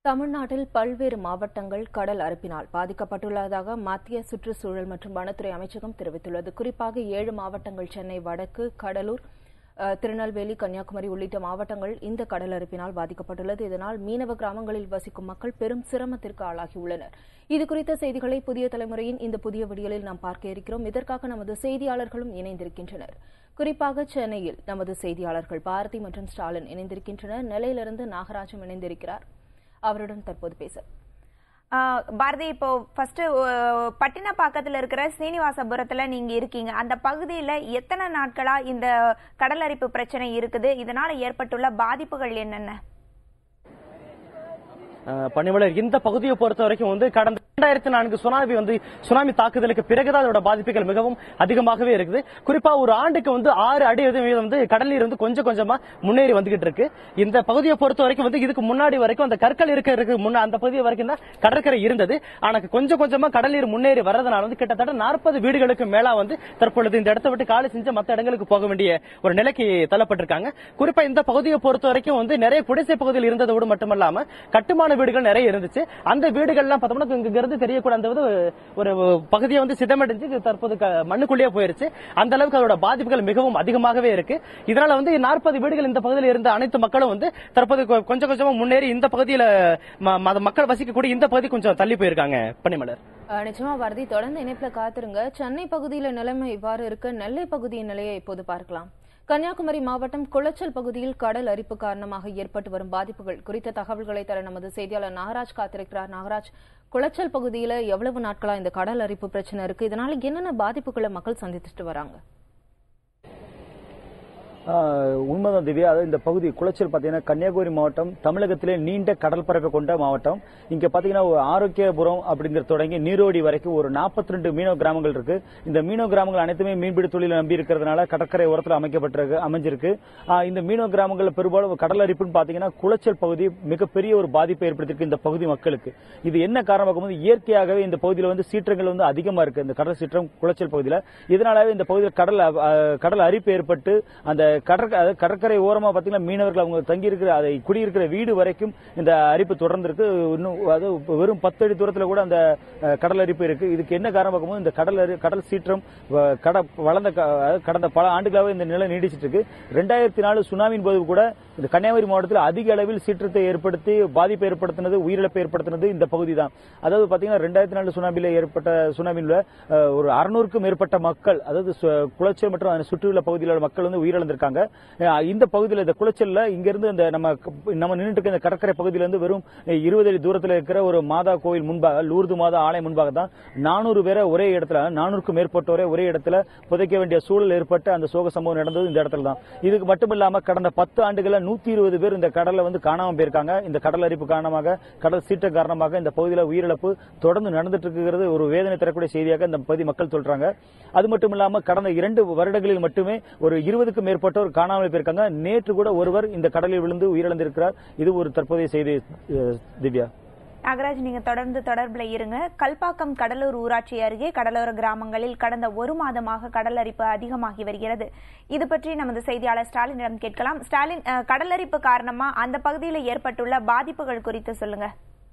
தமிழ்நாட்டில் பல்வேறு மாவட்டங்கள் கடல் அரிப்பினால் பாதிக்கப்பட்டுள்ளதாக மத்திய சுற்றுச்சூழல் மற்றும் வனத்துறை அமைச்சகம் தெரிவித்துள்ளது குறிப்பாக ஏழு மாவட்டங்கள் சென்னை வடக்கு கடலூர் அஹ், திருநெல்வேலி கன்னியாகுமரி உள்ளிட்ட மாவட்டங்கள் இந்த கடல் அரிப்பினால் பாதிக்கப்பட்டுள்ளது இதனால் மீனவ கிராமங்களில் வசிக்கும் மக்கள் பெரும் சிரமத்திற்கு ஆளாகியுள்ளனர் இதுகுறித்த செய்திகளை புதிய தலைமுறையின் இந்த புதிய விடியலில் நாம் பார்க்க இருக்கிறோம் இதற்காக நமது செய்தியாளர்களும் இணைந்திருக்கின்றனர் குறிப்பாக சென்னையில் நமது செய்தியாளர்கள் பாரதி மற்றும் ஸ்டாலின் இணைந்திருக்கின்றனர் நெல்லையிலிருந்து நாகராஜம் இணைந்திருக்கிறார் அவருடன் தற்போது பேச ஆஹ் பாரதி இப்போ ஃபர்ஸ்ட் பட்டினப்பாக்கத்துல இருக்கிற ஸ்ரீனிவாசபுரத்துல நீங்க இருக்கீங்க அந்த பகுதியில எத்தனை நாட்களா இந்த கடல் அரிப்பு பிரச்சனை இருக்குது இதனால ஏற்பட்டுள்ள பாதிப்புகள் என்னென்ன அஹ் பனிமலர் இந்த பகுதியை பொறுத்த வரைக்கும் வந்து கடந்த இரண்டாயிரத்தி நான்கு சுனாமி வந்து சுனாமி தாக்குதலுக்கு பிறகுதான் அதோட பாதிப்புகள் மிகவும் அதிகமாகவே இருக்குது குறிப்பா ஒரு ஆண்டுக்கு வந்து ஆறு அடி வீதம் வந்து கடல் நீர் வந்து கொஞ்சம் கொஞ்சமா முன்னேறி வந்துகிட்டு இருக்கு இந்த பகுதியை பொறுத்த வரைக்கும் வந்து இதுக்கு முன்னாடி வரைக்கும் அந்த கற்கள் இருக்கிறதுக்கு முன்ன அந்த பகுதி வரைக்கும் தான் கடற்கரை இருந்தது ஆனா கொஞ்சம் கொஞ்சமா கடல் நீர் முன்னேறி வர்றதுனால வந்து கிட்டத்தட்ட நாற்பது வீடுகளுக்கு மேலா வந்து தற்பொழுது இந்த இடத்தை விட்டு காலி செஞ்சு மத்த இடங்களுக்கு போக வேண்டிய ஒரு நிலைக்கு தள்ளப்பட்டிருக்காங்க குறிப்பா இந்த பகுதியை பொறுத்த வரைக்கும் வந்து நிறைய குடிசை பகுதியில் இருந்ததோடு மட்டுமல்லாம கட்டுமான வீடுகள் நிறைய இருந்துச்சு அந்த வீடுகள்லாம் பார்த்தோம்னா இங்க இருந்து தெரியக்கூடிய அந்த வந்து ஒரு பகுதியை வந்து சிதமடைஞ்சு தற்போது க- மண்ணுக்குள்ளேயே போயிருச்சு அந்த அளவுக்கு அதோட பாதிப்புகள் மிகவும் அதிகமாகவே இருக்கு இதனால வந்து நாற்பது வீடுகள் இந்த பகுதியில் இருந்த அனைத்து மக்களும் வந்து தற்போது கொ- கொஞ்சம் கொஞ்சமா முன்னேறி இந்த பகுதியில ம- ம- மக்கள் வசிக்கக்கூடிய இந்த பகுதி கொஞ்சம் தள்ளி போயிருக்காங்க பனிமலர் அஹ், நிச்சயமா பாரதி தொடர்ந்து இணைப்புல காத்திருங்க சென்னை பகுதியில நிலைமை இவ்வாறு இருக்க நெல்லை பகுதியின் நிலையை இப்போது பார்க்கலாம் கன்னியாகுமரி மாவட்டம் குளச்சல் பகுதியில் கடல் அரிப்பு காரணமாக ஏற்பட்டு வரும் பாதிப்புகள் குறித்த தகவல்களை தர நமது செய்தியாளர் நாகராஜ் காத்திருக்கிறார் நாகராஜ் குளச்சல் பகுதியில எவ்வளவு நாட்களா இந்த கடல் அரிப்பு பிரச்சனை இருக்கு இதனால என்னென்ன பாதிப்புகளை மக்கள் சந்திச்சுட்டு வராங்க ஆஹ் உண்மைதான் திவ்யா அதாவது இந்த பகுதி குளச்சல் பார்த்தீங்கன்னா கன்னியாகுமரி மாவட்டம் தமிழகத்திலே நீண்ட கடல் பரப்பை கொண்ட மாவட்டம் இங்க பாத்தீங்கன்னா ஒரு ஆரோக்கியபுரம் அப்படிங்கிற தொடங்கி நீரோடி வரைக்கும் ஒரு 42 ரெண்டு மீனவ கிராமங்கள் இருக்கு இந்த மீனவ கிராமங்கள் அனைத்துமே மீன்பிடி தொழிலை நம்பி இருக்கிறதுனால கடற்கரை ஓரத்தில் அமைக்கப்பட்டிருக்கு அமைஞ்சிருக்கு ஆஹ் இந்த மீனவ கிராமங்கள்ல பெரும்பாலும் கடல் அரிப்புன்னு பாத்தீங்கன்னா குளச்சல் பகுதி மிகப்பெரிய ஒரு பாதிப்பை ஏற்படுத்தியிருக்கு இந்த பகுதி மக்களுக்கு இது என்ன காரணமாக பார்க்கும்போது இயற்கையாகவே இந்த பகுதியில் வந்து சீற்றங்கள் வந்து அதிகமா இருக்கு இந்த கடல் சீற்றம் குளச்சல் பகுதியில் இதனாலவே இந்த பகுதியில் கடல் அஹ், கடல் அரிப்பு ஏற்பட்டு அந்த கடற்க அதாவது கடற்கரை ஓரமா பாத்தீங்கன்னா மீனவர்கள் அவங்க தங்கி இருக்கிற அதை குடியிருக்கிற வீடு வரைக்கும் இந்த அரிப்பு தொடர்ந்து இருக்கு இன்னும் அது வெறும் பத்து அடி தூரத்துல கூட அந்த அஹ், கடல் அரிப்பு இருக்கு இதுக்கு என்ன காரணம் பார்க்கும்போது இந்த கடல் அரி- கடல் சீற்றம் வ- கட வளர்ந்த க- அதாவது கடந்த பல ஆண்டுகளாகவே இந்த நிலை நீடிச்சிட்டு இருக்கு ரெண்டாயிரத்தி நாலு சுனாமியின் போது கூட இந்த கன்னியாகுமரி மாவட்டத்தில் அதிக அளவில் சீற்றத்தை ஏற்படுத்தி பாதிப்பை ஏற்படுத்தினது உயிரிழப்பை ஏற்படுத்தினது இந்த பகுதி தான் அதாவது பாத்தீங்கன்னா ரெண்டாயிரத்தி நாலு சுனாமியில் ஏற்பட்ட சுனாமியில் அஹ், ஒரு அறுநூறுக்கும் மேற்பட்ட மக்கள் அதாவது சு- குளச்சல் மற்றும் அதனை சுற்றியுள்ள பகுதியில் உள்ள மக்கள் வந்து உயிரிழந்திருக்காங்க அஹ், இந்த பகுதியில் இந்த குளச்சல்ல இங்கிருந்து இந்த நம்ம நம்ம நின்றுட்டு இருக்க இந்த கடற்கரை பகுதியில இருந்து வெறும் இருபது அடி தூரத்தில் இருக்கிற ஒரு மாதா கோயில் முன்பாக லூர்து மாதா ஆலயம் முன்பாக தான் நானூறு பேரை ஒரே இடத்துல நானூறுக்கும் மேற்பட்டோரை ஒரே இடத்துல புதைக்க வேண்டிய சூழல் ஏற்பட்டு அந்த சோக சம்பவம் நடந்தது இந்த இடத்துல தான் இதுக்கு மட்டும் இல்லாம கடந்த பத்து ஆண்டுகள நூத்தி இருபது பேர் இந்த கடல்ல வந்து காணாம போயிருக்காங்க இந்த கடல் அரிப்பு காரணமாக கடல் சீற்றம் காரணமாக இந்த பகுதியில் உயிரிழப்பு தொடர்ந்து நடந்துட்டு இருக்கிறது ஒரு வேதனை தரக்கூடிய செய்தியாக இந்த பகுதி மக்கள் சொல்றாங்க அது மட்டும் இல்லாம கடந்த இரண்டு வருடங்களில் மட்டுமே ஒரு இருபதுக்கும் மேற்பட்டோர் காணாமல் போயிருக்காங்க நேற்று கூட ஒருவர் இந்த கடலில் விழுந்து உயிரிழந்திருக்கிறார் இது ஒரு தற்போதைய செய்தி அஹ், திவ்யா நாகராஜ் நீங்க தொடர்ந்து தொடர்புல இருங்க கல்பாக்கம் கடலூர் ஊராட்சி அருகே கடலோர கிராமங்களில் கடந்த ஒரு மாதமாக கடல் அரிப்பு அதிகமாகி வருகிறது இது பற்றி நமது செய்தியாளர் ஸ்டாலினிடம் கேட்கலாம் ஸ்டாலின் அஹ், கடல் அரிப்பு காரணமா அந்த பகுதியில் ஏற்பட்டுள்ள பாதிப்புகள் குறித்து சொல்லுங்க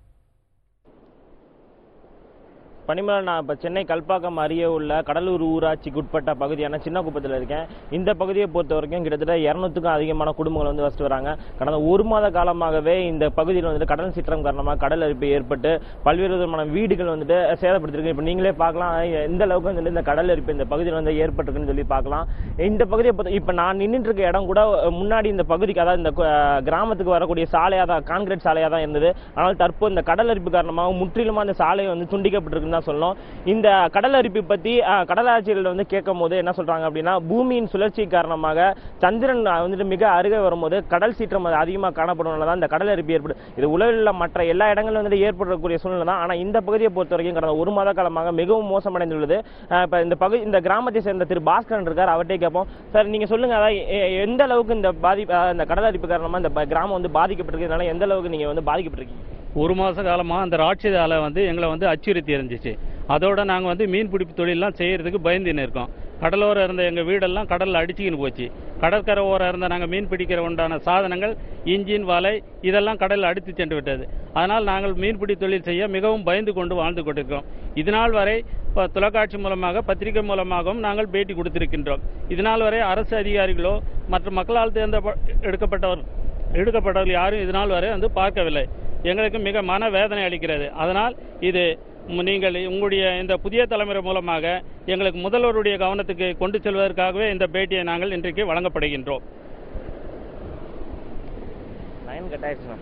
பனிமலை நான் இப்போ சென்னை கல்பாக்கம் அருகே உள்ள கடலூர் ஊராட்சிக்கு உட்பட்ட பகுதியான சின்ன குப்பத்தில் இருக்கேன் இந்த பகுதியை பொறுத்த வரைக்கும் கிட்டத்தட்ட இரநூத்துக்கும் அதிகமான குடும்பங்கள் வந்து வசித்து வராங்க கடந்த ஒரு மாத காலமாகவே இந்த பகுதியில் வந்துட்டு கடல் சீற்றம் காரணமாக கடல் அரிப்பு ஏற்பட்டு பல்வேறு விதமான வீடுகள் வந்துட்டு சேதப்படுத்திருக்கு இப்போ நீங்களே பார்க்கலாம் எந்த அளவுக்கு வந்துட்டு இந்த கடல் அரிப்பு இந்த பகுதியில் வந்து ஏற்பட்டிருக்குன்னு சொல்லி பார்க்கலாம் இந்த பகுதியை பொறுத்த இப்போ நான் நின்றுட்டு இருக்க இடம் கூட முன்னாடி இந்த பகுதிக்கு அதாவது இந்த கு- கிராமத்துக்கு வரக்கூடிய சாலையாக தான் கான்கிரீட் சாலையாக தான் இருந்தது ஆனால் தற்போது இந்த கடல் அரிப்பு காரணமாக முற்றிலுமா அந்த சாலை வந்து துண்டிக்கப்பட்டிருக்குன்னு தான் சொல்லணும் இந்த கடல் அரிப்பு பற்றி கடல் ஆட்சியர்கள் வந்து கேட்கும் போது என்ன சொல்றாங்க அப்படின்னா பூமியின் சுழற்சி காரணமாக சந்திரன் அஹ், வந்துட்டு மிக அருகே வரும்போது கடல் சீற்றம் அது அதிகமாக காணப்படுவதால தான் இந்த கடல் அரிப்பு ஏற்படும் இது உலகில் உள்ள மற்ற எல்லா இடங்களிலும் வந்துட்டு ஏற்படக்கூடிய சூழ்நிலை தான் ஆனால் இந்த பகுதியை பொறுத்த வரைக்கும் கடந்த ஒரு மாத காலமாக மிகவும் மோசமடைந்துள்ளது அஹ், இப்ப இந்த பகுதி இந்த கிராமத்தை சேர்ந்த திரு பாஸ்கரன் இருக்கார் அவர்கிட்ட கேட்போம் சார் நீங்க சொல்லுங்க அதாவது எ- எந்த அளவுக்கு இந்த பாதிப்பு அஹ், இந்த கடல் அரிப்பு காரணமா இந்த ப- கிராமம் வந்து பாதிக்கப்பட்டிருக்கிறதுனால எந்த அளவுக்கு நீங்க வந்து பாதிக்கப்பட்டிருக்கீங்க ஒரு மாத காலமாக அந்த ராட்சத அலை வந்து எங்களை வந்து அச்சுறுத்தி இருந்துச்சு அதோட நாங்கள் வந்து மீன் பிடிப்பு தொழிலெலாம் செய்கிறதுக்கு பயந்துன்னு இருக்கோம் கடலோரம் இருந்த எங்கள் வீடெல்லாம் கடலில் அடிச்சுக்கின்னு போச்சு கடற்கரை ஓரம் இருந்த நாங்கள் மீன் பிடிக்கிற உண்டான சாதனங்கள் இன்ஜின் வலை இதெல்லாம் கடலில் அடித்து சென்று விட்டது அதனால் நாங்கள் மீன்பிடி தொழில் செய்ய மிகவும் பயந்து கொண்டு வாழ்ந்து கொண்டிருக்கிறோம் இதனால் வரை இப்போ தொலைக்காட்சி மூலமாக பத்திரிகை மூலமாகவும் நாங்கள் பேட்டி கொடுத்திருக்கின்றோம் இதனால் வரை அரசு அதிகாரிகளோ மற்ற மக்களால் தேர்ந்த எடுக்கப்பட்டவர் எடுக்கப்பட்டவர்கள் யாரும் இதனால் வரை வந்து பார்க்கவில்லை எங்களுக்கு மிக மன வேதனை அளிக்கிறது அதனால் இது ம், நீங்கள் உங்களுடைய இந்த புதிய தலைமுறை மூலமாக எங்களுக்கு முதல்வருடைய கவனத்துக்கு கொண்டு செல்வதற்காகவே இந்த பேட்டியை நாங்கள் இன்றைக்கு வழங்கப்படுகின்றோம் லைன் கட் ஆயிடுச்சுண்ணா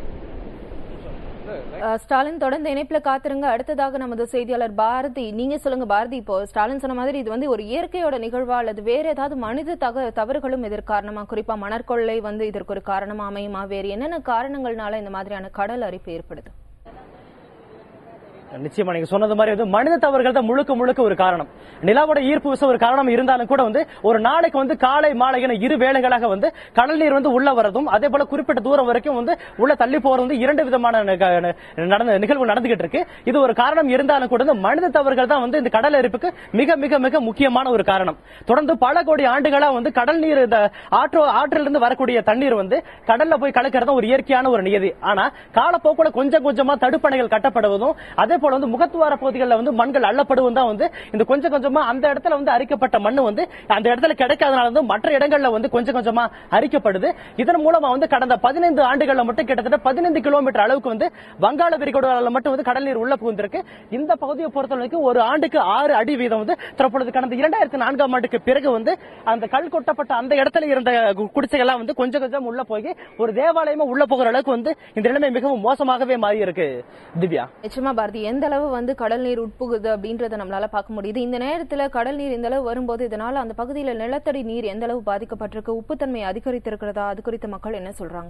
அஹ், ஸ்டாலின் தொடர்ந்து இணைப்புல காத்திருங்க அடுத்ததாக நமது செய்தியாளர் பாரதி நீங்க சொல்லுங்க பாரதி இப்போ ஸ்டாலின் சொன்ன மாதிரி இது வந்து ஒரு இயற்கையோட நிகழ்வா அல்லது வேற ஏதாவது மனித தக தவறுகளும் இதற்கு காரணமா குறிப்பா மணற்கொள்ளை வந்து இதற்கு ஒரு காரணமா அமையுமா வேறு என்னென்ன காரணங்கள்னால இந்த மாதிரியான கடல் அரிப்பு ஏற்படுது நிச்சயமா நீங்க சொன்னது மாதிரி வந்து மனித தவறுகள் தான் முழுக்க முழுக்க ஒரு காரணம் நிலாவோட ஈர்ப்பு விசை ஒரு காரணம் இருந்தாலும் கூட வந்து ஒரு நாளைக்கு வந்து காலை மாலை என இரு வேளைகளாக வந்து கடல் நீர் வந்து உள்ள வரதும் அதே போல குறிப்பிட்ட தூரம் வரைக்கும் வந்து உள்ள தள்ளி போறது வந்து இரண்டு விதமான நிக- நடந்த நிகழ்வு நடந்துகிட்டு இருக்கு இது ஒரு காரணம் இருந்தாலும் கூட வந்து மனித தவறுகள் தான் வந்து இந்த கடல் அரிப்புக்கு மிக மிக மிக முக்கியமான ஒரு காரணம் தொடர்ந்து பல கோடி ஆண்டுகளா வந்து கடல் நீர் இந்த ஆற்று ஆற்றிலிருந்து வரக்கூடிய தண்ணீர் வந்து கடல்ல போய் கலக்கிறது ஒரு இயற்கையான ஒரு நியதி ஆனா காலப்போக்குல கொஞ்சம் கொஞ்சமா தடுப்பணைகள் கட்டப்படுவதும் அதே போல வந்து முகத்துவார பகுதிகளில் வந்து மண்கள் அள்ளப்படுவதும் தான் வந்து இந்த கொஞ்சம் கொஞ்சமா அந்த இடத்துல வந்து அரிக்கப்பட்ட மண்ணு வந்து அந்த இடத்துல கிடைக்காதனால வந்து மற்ற இடங்கள்ல வந்து கொஞ்சம் கொஞ்சமா அரிக்கப்படுது இதன் மூலமா வந்து கடந்த பதினைந்து ஆண்டுகள்ல மட்டும் கிட்டத்தட்ட பதினைந்து கிலோமீட்டர் அளவுக்கு வந்து வங்காள விரிகுடால மட்டும் வந்து கடல் நீர் உள்ள புகுந்திருக்கு இந்த பகுதியை பொறுத்தவரைக்கும் ஒரு ஆண்டுக்கு ஆறு அடி வீதம் வந்து தற்பொழுது கடந்த இரண்டாயிரத்தி நான்காம் ஆண்டுக்கு பிறகு வந்து அந்த கல் கொட்டப்பட்ட அந்த இடத்துல இருந்த கு- குடிசைகள்லாம் வந்து கொஞ்சம் கொஞ்சம் உள்ள போய் ஒரு தேவாலயமா உள்ள போகிற அளவுக்கு வந்து இந்த நிலைமை மிகவும் மோசமாகவே மாறி இருக்கு திவ்யா நிச்சயமா பாரதி எந்த அளவு வந்து கடல் நீர் உட்புகுது அப்படின்றத நம்மளால பார்க்க முடியுது இந்த நேரத்துல கடல் நீர் இந்த அளவு வரும்போது இதனால அந்த பகுதியில நிலத்தடி நீர் எந்த அளவு பாதிக்கப்பட்டிருக்கு உப்புத்தன்மை அதிகரித்திருக்கிறதா அது குறித்து மக்கள் என்ன சொல்றாங்க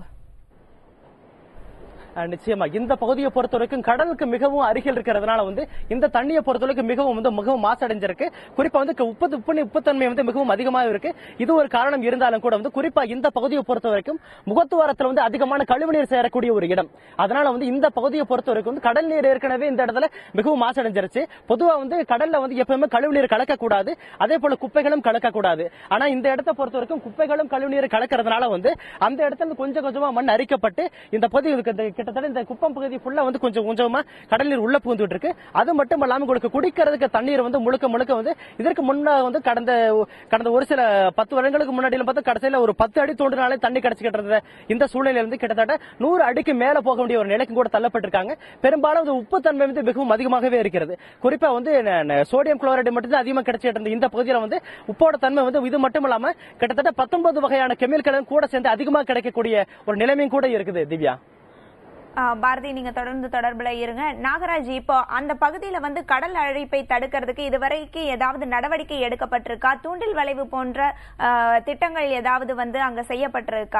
அஹ் நிச்சயமா இந்த பகுதியை பொறுத்த வரைக்கும் கடலுக்கு மிகவும் அருகில் இருக்கிறதுனால வந்து இந்த தண்ணியை பொறுத்த வரைக்கும் மிகவும் வந்து மிகவும் மாசடைஞ்சிருக்கு குறிப்பா வந்து உப்பு உப்பு உப்புத்தன்மை வந்து மிகவும் அதிகமாக இருக்கு இது ஒரு காரணம் இருந்தாலும் கூட வந்து குறிப்பா இந்த பகுதியை பொறுத்த வரைக்கும் முகத்துவாரத்துல வந்து அதிகமான கழிவுநீர் சேரக்கூடிய ஒரு இடம் அதனால வந்து இந்த பகுதியை பொறுத்த வரைக்கும் வந்து கடல் நீர் ஏற்கனவே இந்த இடத்துல மிகவும் மாசடைஞ்சிருச்சு பொதுவா வந்து கடல்ல வந்து எப்பவுமே கழிவுநீர் கலக்கக்கூடாது அதே போல குப்பைகளும் கலக்கக்கூடாது ஆனா இந்த இடத்தை பொறுத்த வரைக்கும் குப்பைகளும் கழிவுநீர் கலக்கிறதுனால வந்து அந்த இடத்துல இருந்து கொஞ்சம் கொஞ்சமா மண் அரிக்கப்பட்டு இந்த பகுதி இருக்கு. இந்த கிட்டத்தட்ட இந்த குப்பம் பகுதி ஃபுல்லா வந்து கொஞ்சம் கொஞ்சமா கடல் நீர் உள்ள புகுந்துட்டு இருக்கு அது மட்டும் இல்லாம உங்களுக்கு குடிக்கிறதுக்கு தண்ணீர் வந்து முழுக்க முழுக்க வந்து இதற்கு முன்ன வந்து கடந்த கடந்த ஒரு சில பத்து வருடங்களுக்கு முன்னாடி பார்த்தா கடைசியில ஒரு பத்து அடி தோண்டினாலே தண்ணி கிடைச்சிக்கிட்டு இருந்த இந்த சூழ்நிலை இருந்து கிட்டத்தட்ட நூறு அடிக்கு மேல போக வேண்டிய ஒரு நிலைக்கு கூட தள்ளப்பட்டிருக்காங்க பெரும்பாலும் இந்த உப்பு தன்மை வந்து மிகவும் அதிகமாகவே இருக்கிறது குறிப்பா வந்து ந- ந- சோடியம் குளோரைடு மட்டும் தான் அதிகமா கிடைச்சிட்டு இருந்த இந்த பகுதியில வந்து உப்போட தன்மை வந்து இது மட்டும் இல்லாம கிட்டத்தட்ட பத்தொன்பது வகையான கெமிக்கலும் கூட சேர்ந்து அதிகமா கிடைக்கக்கூடிய ஒரு நிலைமையும் கூட இருக்குது திவ்யா ஆ, பாரதி நீங்க தொடர்ந்து தொடர்புல இருங்க நாகராஜ் இப்போ அந்த பகுதியில வந்து கடல் அழைப்பை தடுக்கிறதுக்கு இதுவரைக்கும் ஏதாவது நடவடிக்கை எடுக்கப்பட்டிருக்கா தூண்டில் வளைவு போன்ற ஆ, திட்டங்கள் ஏதாவது வந்து அங்க செய்யப்பட்டிருக்கா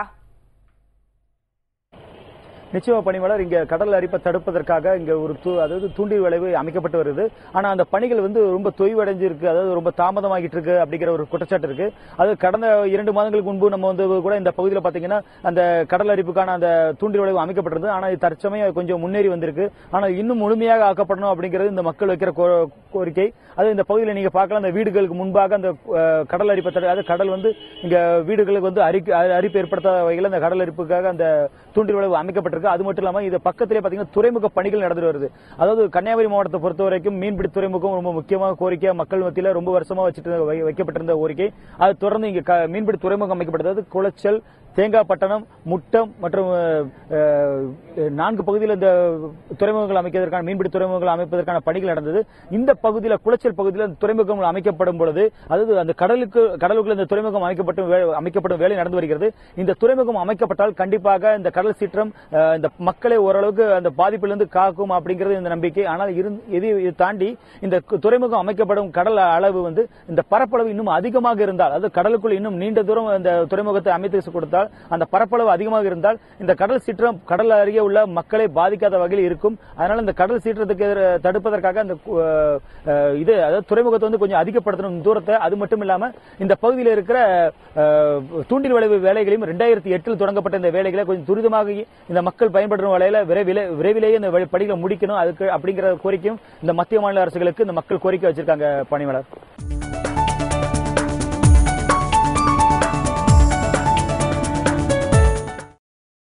நிச்சயமா பணியாளர் இங்க கடல் அரிப்பை தடுப்பதற்காக இங்க ஒரு தூ- அதாவது தூண்டில் விளைவு அமைக்கப்பட்டு வருது ஆனா அந்த பணிகள் வந்து ரொம்ப தொய்வடைஞ்சிருக்கு அதாவது ரொம்ப தாமதமாகிட்டு இருக்கு அப்படிங்கிற ஒரு குற்றச்சாட்டு இருக்கு அது கடந்த இரண்டு மாதங்களுக்கு முன்பு நம்ம வந்து கூட இந்த பகுதியில் பாத்தீங்கன்னா அந்த கடல் அரிப்புக்கான அந்த தூண்டில் விளைவு அமைக்கப்பட்டிருந்தது ஆனா இது தற்சமயம் கொஞ்சம் முன்னேறி வந்திருக்கு ஆனா இன்னும் முழுமையாக ஆக்கப்படணும் அப்படிங்கிறது இந்த மக்கள் வைக்கிற கோ- கோரிக்கை அது இந்த பகுதியில் நீங்க பார்க்கலாம் அந்த வீடுகளுக்கு முன்பாக அந்த அஹ், கடல் அரிப்பை தடு அதாவது கடல் வந்து இங்க வீடுகளுக்கு வந்து அரிப்பு அரிப்பு ஏற்படுத்தாத வகையில் அந்த கடல் அரிப்புக்காக அந்த தூண்டில் விளைவு அமைக்கப்பட்டிருக்கு அது மட்டும் இல்லாம இது பக்கத்திலே பாத்தீங்கன்னா துறைமுக பணிகள் நடந்துட்டு வருது அதாவது கன்னியாகுமரி மாவட்டத்தை பொறுத்த வரைக்கும் மீன்பிடி துறைமுகம் ரொம்ப முக்கியமான கோரிக்கை மக்கள் மத்தியில ரொம்ப வருஷமா வச்சுட்டு வை- வைக்கப்பட்டிருந்த கோரிக்கை அது தொடர்ந்து இங்க க- மீன்பிடி துறைமுகம் அமைக்கப்பட்டது குளச்சல் தேங்காய்பட்டணம் முட்டம் மற்றும் அஹ், அஹ், நான்கு பகுதியில் இந்த துறைமுகங்கள் அமைப்பதற்கான மீன்பிடி துறைமுகங்கள் அமைப்பதற்கான பணிகள் நடந்தது இந்த பகுதியில் குளச்சல் பகுதியில் இந்த துறைமுகங்கள் அமைக்கப்படும் பொழுது அதாவது அந்த கடலுக்கு கடலுக்குள்ள இந்த துறைமுகம் அமைக்கப்பட்டு வே- அமைக்கப்படும் வேலை நடந்து வருகிறது இந்த துறைமுகம் அமைக்கப்பட்டால் கண்டிப்பாக இந்த கடல் சீற்றம் அஹ், இந்த மக்களை ஓரளவுக்கு அந்த பாதிப்பிலிருந்து காக்கும் அப்படிங்கிறது இந்த நம்பிக்கை ஆனால் இருந்து இது இது தாண்டி இந்த கு- துறைமுகம் அமைக்கப்படும் கடல் அளவு வந்து இந்த பரப்பளவு இன்னும் அதிகமாக இருந்தால் அதாவது கடலுக்குள் இன்னும் நீண்ட தூரம் இந்த துறைமுகத்தை அமைத்து கொடுத்தால் அந்த பரப்பளவு அதிகமாக இருந்தால் இந்த கடல் சீற்றம் கடல் அருகே உள்ள மக்களை பாதிக்காத வகையில் இருக்கும் அதனால இந்த கடல் சீற்றத்துக்கு எதிர- தடுப்பதற்காக அந்த கு- அஹ், இது அதாவது துறைமுகத்தை வந்து கொஞ்சம் அதிகப்படுத்தணும் தூரத்தை அது மட்டும் இல்லாம இந்த பகுதியில் இருக்கிற அஹ், தூண்டில் விளைவு வேலைகளையும் ரெண்டாயிரத்தி எட்டில் தொடங்கப்பட்ட இந்த வேலைகளை கொஞ்சம் துரிதமாக இந்த மக்கள் பயன்படுத்தும் வகையில விரைவில் விரைவிலேயே இந்த வழி- பணிகளை முடிக்கணும் அதுக்கு அப்படிங்கிற கோரிக்கையும் இந்த மத்திய மாநில அரசுகளுக்கு இந்த மக்கள் கோரிக்கை வச்சிருக்காங்க பணியாளர்